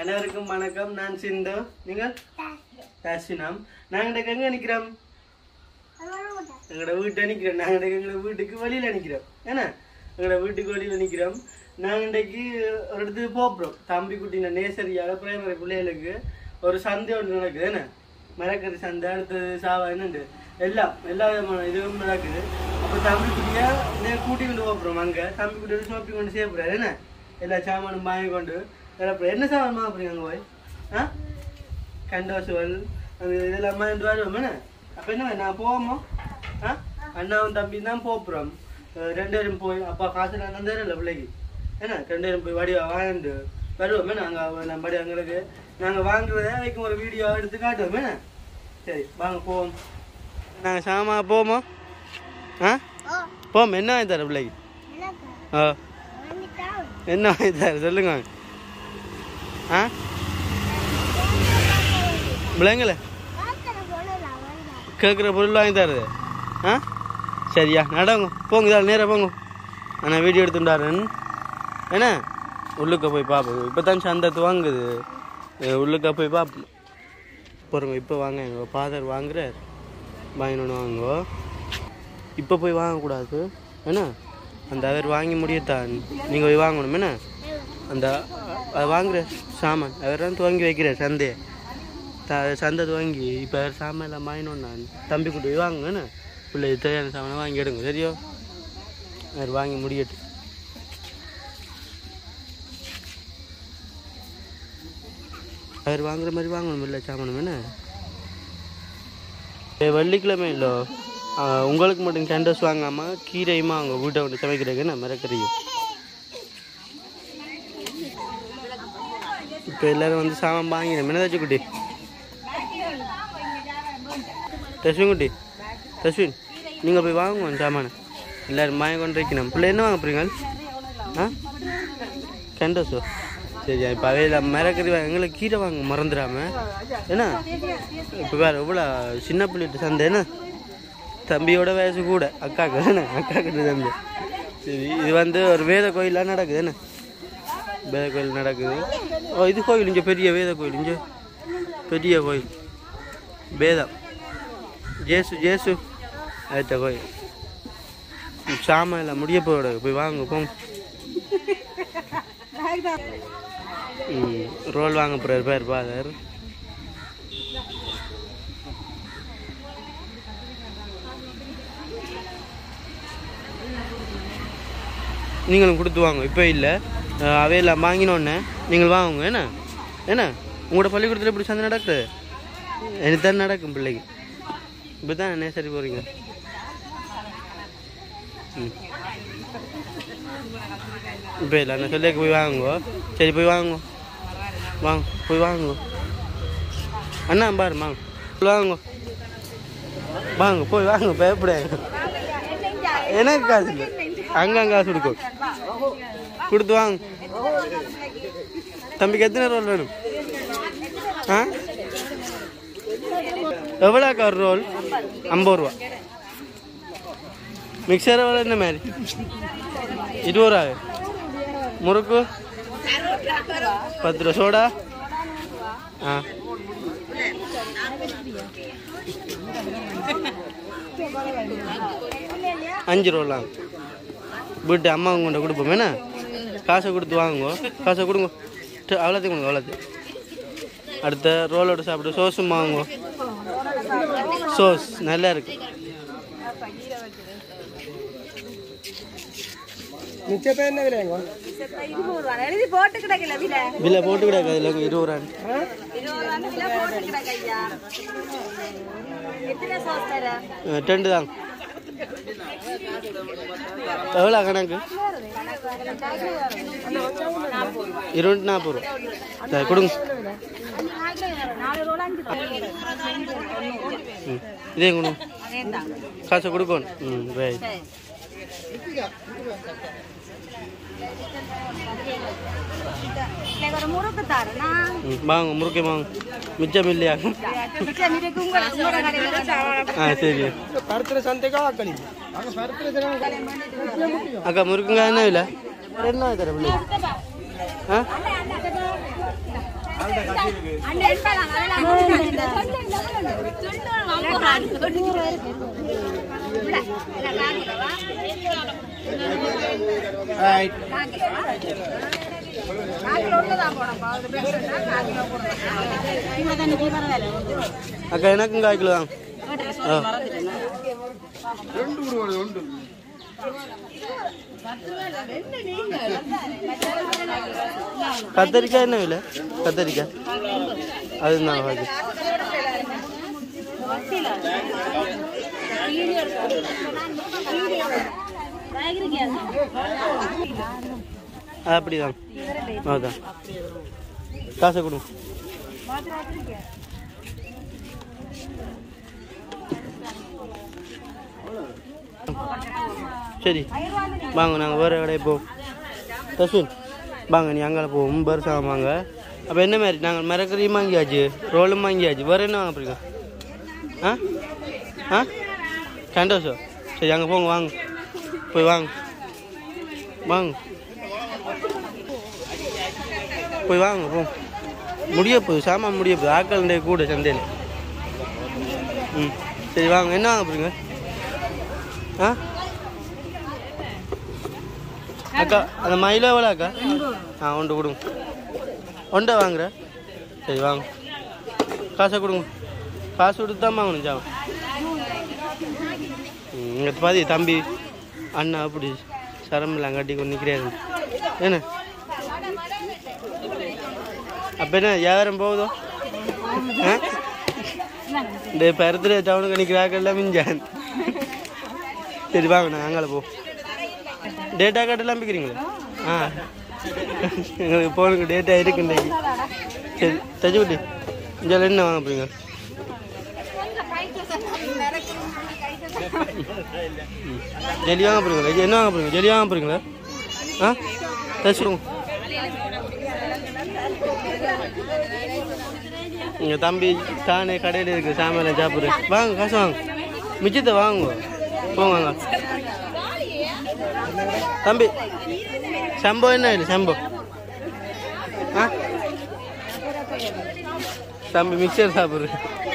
அனைவருக்கும் வணக்கம் நான் சிந்து நீங்கள் தாசினாம் நாங்கள் எங்க நிக்கிறோம் எங்களோட வீட்டை நிக்கிறோம் நாங்கள் எங்களோட வீட்டுக்கு வெளியில நிக்கிறோம் ஏன்னா எங்களோட வீட்டுக்கு வெளியில நிக்கிறோம் நாங்கள் இன்றைக்கு ஒரு இடத்துக்கு போகிறோம் தம்பி குட்டின நேசரியால பிரைமரி பிள்ளைகளுக்கு ஒரு சந்தை ஒன்று நடக்குது என்ன மரக்கறி சந்தை அடுத்தது சாவா என்னண்டு எல்லாம் எல்லா விதமான இதுவும் நடக்குது அப்போ தம்பி குட்டியா நேர் கூட்டி கொண்டு போகிறோம் அங்கே தம்பி குட்டி ஷாப்பிங் கொண்டு செய்ய போகிறாரு என்ன எல்லா சாமானும் வாங்கி கொண்டு அப்புறம் என்ன சாமான் வாங்க போறீங்க அங்கே போய் ஆ கண்டோசுவல் அந்த இதெல்லாம் வாங்கிட்டு வருவோம் என்ன அப்போ என்ன நான் போவோமா ஆ அண்ணாவும் தம்பி தான் போகிறோம் ரெண்டு பேரும் போய் அப்பா காசு நான் தரல பிள்ளைக்கு என்ன ரெண்டு பேரும் போய் வடிவா வாங்கிட்டு வருவோமே நாங்கள் நம்ம படி எங்களுக்கு நாங்கள் வாங்குறத வைக்கும் ஒரு வீடியோ எடுத்து காட்டுவோம் என்ன சரி வாங்க போவோம் நாங்கள் சாமா போவோமா ஆ போவோம் என்ன வாங்கி தர பிள்ளைக்கு ஆ என்ன வாங்கி தர சொல்லுங்க ஆ பிள்ளைங்கள கேட்குற பொருள் வாங்கி தருது ஆ சரியா நடங்க போங்க இதால் நேராக போங்க நான் வீடியோ எடுத்துட்டாரன் என்ன உள்ளுக்க போய் பார்ப்போம் இப்போ தான் சந்தத்து வாங்குது அஹ் உள்ளுக்க போய் பார்ப்போம் போகிறோங்க இப்போ வாங்க எங்கள் ஃபாதர் வாங்குறார் வாங்கினோன்னு வாங்கோ இப்போ போய் வாங்கக்கூடாது என்ன அந்த அவர் வாங்கி முடியத்தான் நீங்கள் போய் வாங்கணும் என்ன அந்த அதை வாங்குற சாமான் அவர் தான் துவங்கி வைக்கிறார் சந்தையை த சந்தை துவங்கி இப்போ சாமான் எல்லாம் வாங்கினோம் நான் தம்பி கூட்டு போய் வாங்குங்க என்ன பிள்ளை தேவையான சாமானை வாங்கி எடுங்க சரியோ அவர் வாங்கி முடியட்டும் அவர் வாங்குற மாதிரி வாங்கணும் இல்லை சாமானம் என்ன ஏ, வெள்ளிக்கிழமை இல்லை உங்களுக்கு மட்டும் கேண்டஸ் வாங்காமல் கீரையுமா அவங்க வீட்டை வந்து சமைக்கிறதுக்கு என்ன மரக்கறியும் இப்போ எல்லாரும் வந்து சாமான் வாங்கினோம் என்ன தச்சு குட்டி தஸ்வின் குட்டி தஸ்வின் நீங்கள் போய் வாங்குவோம் சாமானை எல்லாரும் வாங்கி கொண்டு வைக்கணும் பிள்ளை என்ன வாங்க போறீங்க ஆ கெண்டஸோ சரி இப்போ அவையில் மரக்கறி வாங்க எங்களுக்கு கீரை வாங்க மறந்துடாம என்ன இப்போ வேறு எவ்வளோ சின்ன பிள்ளைட்டு சந்தை என்ன தம்பியோட வயசு கூட அக்காக்கு என்ன அக்காக்கிட்ட சந்தை சரி இது வந்து ஒரு வேத கோயிலாக நடக்குது என்ன வேத கோயில் நடக்குது ஓ இது கோயில் இங்கே பெரிய வேத கோயில் இங்கே பெரிய கோயில் வேதம் ஜேசு ஜேசு ஏற்ற கோயில் சாம இல்லை முடிய போட போய் வாங்க போங்க ம், ரோல் வாங்க போறாரு பேர் பாதர் நீங்களும் கொடுத்து வாங்க இப்போ இல்லை அவையெல்லாம் வாங்கினோடனே நீங்கள் வாங்குங்க என்ன என்ன உங்களோட பள்ளிக்கூடத்தில் இப்படி சந்தை நடக்குது எனக்கு தான் நடக்கும் பிள்ளைக்கு இப்போ தான் என்ன சரி போகிறீங்க ம் இப்போ இல்லை நான் சொல்லிக்க போய் வாங்குங்க சரி போய் வாங்குங்க வாங்க போய் வாங்குங்க அண்ணா பாரு வாங்க வாங்க வாங்க போய் வாங்க பயப்படாங்க எனக்கு காசு இல்லை அங்கே காசு கொடுக்கும் கொடுத்து வாங்க தம்பிக்கு எத்தனை ரோல் வேணும் ஆ எவ்வளோக்கா ஒரு ரோல் ஐம்பது ரூபா மிக்சர் எவ்வளோ என்ன மாதிரி இருபது ரூபா முறுக்கு பத்து ரூபா சோடா ஆ அஞ்சு ரூபாலாம் வீட்டு அம்மாவும் கொண்டு கொடுப்போம் என்ன காசை கொடுத்து வாங்குங்க காசை கொடுங்க ட- அவ்வளோத்தையும் கொடுங்க அவ்வளோத்தையும் அடுத்த ரோலோட சாப்பிட்டு சோஸும் வாங்குங்க சோஸ் நல்லா இருக்கு மிச்சத்தை என்ன விலைங்க எழுதி போட்டு கிடக்கல விலை பில்லை போட்டு கிடக்கு அதில் இருபது ரூபா இருபது ரூபா விலை போட்டு கிடக்கு ஐயா எத்தனை சோஸ் தர டென்ட்டு தான் எவ்வளோ கணக்கு இருபத்தி நாற்பது ரூபா சரி கொடுங்க நாலு ரூபா அஞ்சு ம் இதே கொடுங்க காசை கொடுக்கணும் ம் ரைட் எனக்கு ஒரு முறுக்கு தரேனா ம் வாங்க முறுக்கை வாங்க மிச்சம் இல்லையா மிச்சம் இருக்கு உங்களோட உங்களோட கடையில் தான் ஆ சரி பருத்துல சந்தைக்கா வாக்களி அங்க பருத்துல அக்கா முறுக்குங்க என்ன இல்லை என்ன தர பிள்ளை ஆ அண்ணே எடுக்கலாம் அதெல்லாம் முடிஞ்சாச்சு. சொல்லு, இந்த சொல்லு. சொல்லு, வாங்க, வாங்க. விட, இல்ல, வாங்கிடவா? வாங்கிடவா? காக்கில உள்ளதா போடப்பா. அது பேசுறதா, காக்கில போடுறதா? அக்கா எனக்கும் கால் கிலோ தான் ஆ கத்தரிக்காய் என்ன விலை கத்தரிக்காய் அதுதான் அது அப்படிதான் அதான் காசை கொடுங்க சரி வாங்க நாங்கள் வேறு கடையை போவோம் தஸ்வின் வாங்க நீ அங்கே போவோம் பரிசாக வாங்க அப்போ என்ன மாதிரி நாங்கள் மரக்கறியும் வாங்கியாச்சு ரோலும் வாங்கியாச்சு வேறு என்ன வாங்க போறீங்க ஆ ஆ சந்தோஷம் சரி அங்கே போங்க வாங்க போய் வாங்க வாங்க போய் வாங்க போ முடிய போகுது சாமான் முடிய போகுது ஆக்கள் கூட சந்தையில் ம் சரி வாங்க என்ன வாங்க போறீங்க ஆ அக்கா அந்த மயிலோ எவ்வளோ அக்கா ஆ ஒன்று கொடுங்க ஒன்றை வாங்குற சரி வாங்க காசை கொடுங்க காசு கொடுத்து தான் வாங்கணும் ஜாமம் இங்கே பாதி தம்பி அண்ணா அப்படி சரமில்லாம் கட்டி கொண்டு நிற்கிறாரு என்ன அப்போ என்ன வியாபாரம் போகுதோ ஆ இந்த பருத்துல டவுனுக்கு நிற்கிறாக்கெல்லாம் மிஞ்சான் சரி வாங்க நான் அங்கே போ டேட்டா கார்டு எல்லாம் பிக்கிறீங்களா ஆ எங்களுக்கு போனுக்கு டேட்டா இருக்கு இன்னைக்கு சரி தச்சு விட்டு இங்கே என்ன வாங்க போறீங்க ம். ஜெல்லி வாங்க போறீங்களா இது என்ன வாங்க போறீங்க ஜெல்லி வாங்க போறீங்களா ஆ தச்சு விடுங்க இங்க தம்பி தானே கடையில் இருக்கு சாமியில சாப்பிடு வாங்க காசு வாங்க மிச்சத்தை வாங்க போங்க வாங்க. தம்பி சம்போ என்ன இல்லை சம்போ ஆ தம்பி மிக்சர் சாப்பிட்ரு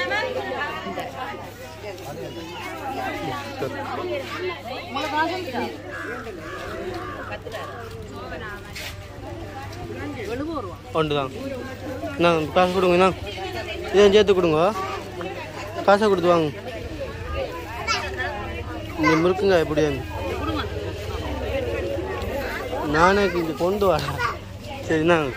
ஒன்று தான் என்ன காசு கொடுங்க என்ன இதையும் சேர்த்து கொடுங்க காசை கொடுத்து வாங்க இந்த முறுக்குங்க எப்படியா நானே இங்கே கொண்டு வரேன் சரி நாங்க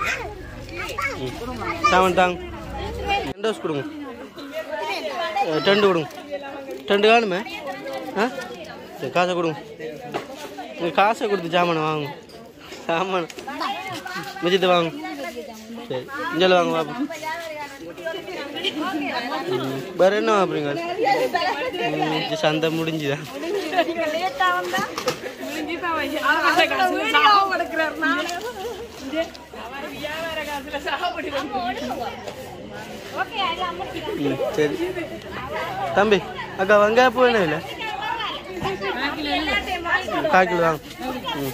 சாமன் தாங்க ரெண்டு டோஸ் கொடுங்க அஹ், ரெண்டு கொடுங்க ரெண்டு காணுமே ஆ சரி காசை கொடுங்க நீங்கள் காசை கொடுத்து சாமானை வாங்க சாமான மிச்சத்தை வாங்க சரி இங்கே வாங்க பாப்பா ம், வேற என்ன வாங்குறீங்க ம், சந்தை முடிஞ்சுதான் ம், சரி தம்பி அக்கா வெங்காய பூ என்ன இல்லை கால் கிலோ வாங்க ம்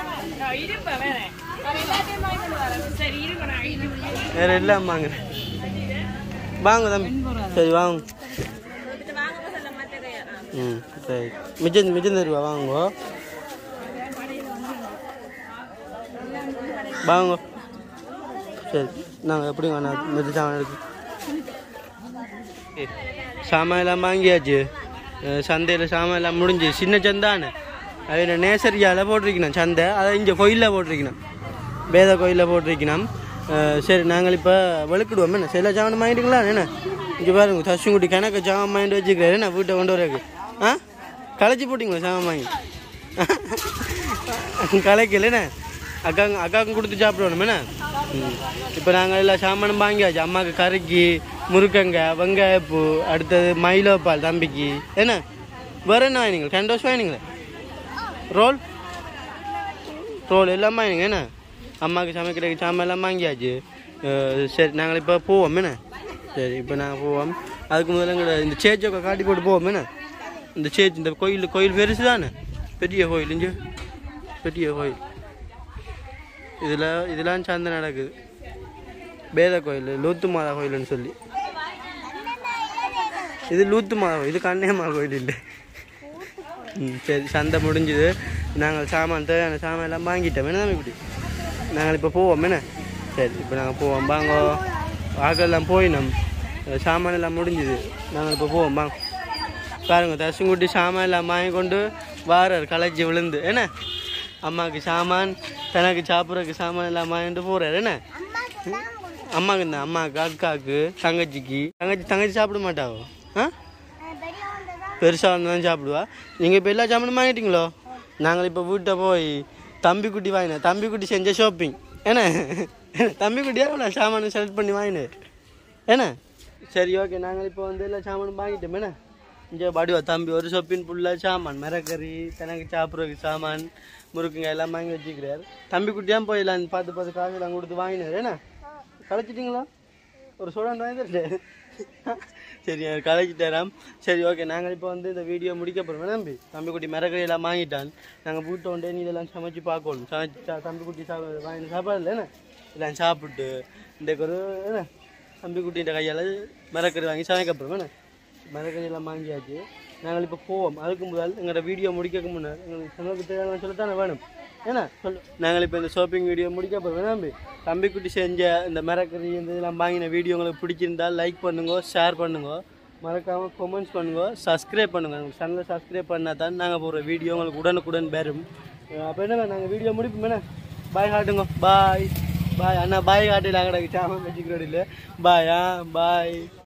வேற எல்லாம் வாங்க வாங்க தம்பி சரி வாங்க ம் சரி மிச்சம் மிச்சம் தருவா வாங்க வாங்க சரி நாங்கள் எப்படிங்க நான் மிச்ச சாமான் இருக்கு சாமான் எல்லாம் வாங்கியாச்சு சந்தையில் சாமான் எல்லாம் முடிஞ்சு சின்ன சந்தானே அதில் நேசரியால் போட்டிருக்கணும் சந்தை அதை இங்கே கோயிலில் போட்டிருக்கணும் வேத கோயிலில் போட்டிருக்கணும் அஹ் சரி நாங்கள் இப்போ வெளுக்கிடுவோம் என்ன சில சாமான் வாங்கிட்டீங்களா என்ன இங்கே பாருங்க தசுங்குட்டி கணக்கு சாமான் வாங்கிட்டு வச்சுக்கிறாரு என்ன வீட்டை கொண்டு வரக்கு ஆ களைச்சி போட்டிங்களா சாமான் வாங்கி கலைக்கல என்ன அக்கா அக்காவுக்கும் கொடுத்து சாப்பிடணும் என்ன இப்போ நாங்கள் எல்லாம் சாமானும் வாங்கியாச்சு அம்மாவுக்கு கறிக்கு முருக்கங்க வெங்காயப்பூ அடுத்தது மயிலோப்பால் தம்பிக்கு என்ன வேற என்ன வாங்கினீங்க கண்டோஸ் வாங்கினீங்களே ரோல் ரோல் எல்லாம் வாங்கினீங்க என்ன அம்மாவுக்கு சமைக்கிறதுக்கு சாமான் எல்லாம் வாங்கியாச்சு அஹ் சரி நாங்கள் இப்போ போவோம் என்ன சரி இப்போ நாங்கள் போவோம் அதுக்கு முதல்ல எங்களை இந்த சேச்சோக்கை காட்டி போட்டு போவோம் என்ன இந்த சேச் இந்த கோயில் கோயில் பெருசு தானே பெரிய கோயில் இங்கே பெரிய கோயில் இதில் இதெல்லாம் சந்தை நடக்குது பேத கோயில் லூத்து மாதா கோயில்னு சொல்லி இது லூத்து மாதா இது கன்னியம்மா கோயில் இல்லை ம் சரி சந்தை முடிஞ்சுது நாங்கள் சாமான் தேவையான சாமான் எல்லாம் வாங்கிட்டோம் என்ன இப்படி நாங்கள் இப்போ போவோம் என்ன சரி இப்போ நாங்கள் போவோம் வாங்க ஆக்கெல்லாம் போயினோம் அஹ் சாமான் எல்லாம் முடிஞ்சுது நாங்கள் இப்போ போவோம் வாங்க பாருங்க தசுங்குட்டி சாமான் எல்லாம் வாங்கி கொண்டு வாரார் களைச்சி விழுந்து என்ன அம்மாவுக்கு சாமான் தனக்கு சாப்பிட்றதுக்கு சாமான் எல்லாம் வாங்கிட்டு போறாரு என்ன அம்மாவுக்கு தான் அம்மாவுக்கு அக்காவுக்கு தங்கச்சிக்கு தங்கச்சி தங்கச்சி சாப்பிட மாட்டாவோ ஆ பெருசாக வந்து தான் சாப்பிடுவா நீங்கள் இப்போ எல்லா சாமானும் வாங்கிட்டீங்களோ நாங்கள் இப்போ வீட்டை போய் தம்பி குட்டி வாங்கினேன் தம்பி குட்டி செஞ்ச ஷாப்பிங் என்ன தம்பி குட்டியா எவ்வளோ சாமானு செலக்ட் பண்ணி வாங்கினேன் என்ன சரி ஓகே நாங்கள் இப்போ வந்து எல்லா சாமானும் வாங்கிட்டோம் என்ன இங்கே பாடுவா தம்பி ஒரு ஷாப்பின் ஃபுல்லாக சாமான் மிரக்கறி தனக்கு சாப்பிட்றதுக்கு சாமான் முறுக்குங்க எல்லாம் வாங்கி வச்சுக்கிறார் தம்பி குட்டியாக போய் எல்லாம் பார்த்து பார்த்து காசு எல்லாம் கொடுத்து வாங்கினார் என்ன களைச்சிட்டிங்களா ஒரு சோடான் வாங்கி தரல சரி எனக்கு கலைச்சிட்டாராம் சரி ஓகே நாங்கள் இப்போ வந்து இந்த வீடியோ முடிக்க போகிறோம் நம்பி தம்பி குட்டி மிரக்கறி எல்லாம் வாங்கிட்டான் நாங்கள் வீட்டை உண்டே நீ இதெல்லாம் சமைச்சு பார்க்கணும் சமைச்சு சா- தம்பி குட்டி சாப்பிட வாங்கி சாப்பாடு என்ன எல்லாம் சாப்பிட்டு இந்த ஒரு என்ன தம்பி குட்டின்ற கையால் மிரக்கறி வாங்கி சமைக்க போகிறோம் என்ன மிரக்கறி எல்லாம் வாங்கியாச்சு நாங்கள் இப்போ போவோம் அதுக்கு முதல் எங்களோட வீடியோ முடிக்க முன்னாடி எங்களுக்கு சொன்னதுக்கு தேவையான சொல்லத்தானே வேணும் ஏன்னா சொல்லு நாங்கள் இப்போ இந்த ஷாப்பிங் வீடியோ முடிக்க போகிறோம் நம்பி தம்பி குட்டி செஞ்ச இந்த மிரக்கறி இந்த இதெல்லாம் வாங்கின வீடியோ உங்களுக்கு பிடிச்சிருந்தா லைக் பண்ணுங்க ஷேர் பண்ணுங்க மறக்காமல் கமெண்ட்ஸ் பண்ணுங்க சப்ஸ்கிரைப் பண்ணுங்க எங்கள் சேனலை சப்ஸ்கிரைப் பண்ணால் தான் நாங்கள் போகிற வீடியோ உங்களுக்கு உடனுக்குடன் வரும் அப்போ என்ன நாங்கள் வீடியோ முடிப்போம் என்ன பாய் காட்டுங்க பாய் பாய் அண்ணா பாய் காட்டு நாங்கள் சாமான் வச்சுக்கிறோம் இல்லை பாய் ஆ பாய்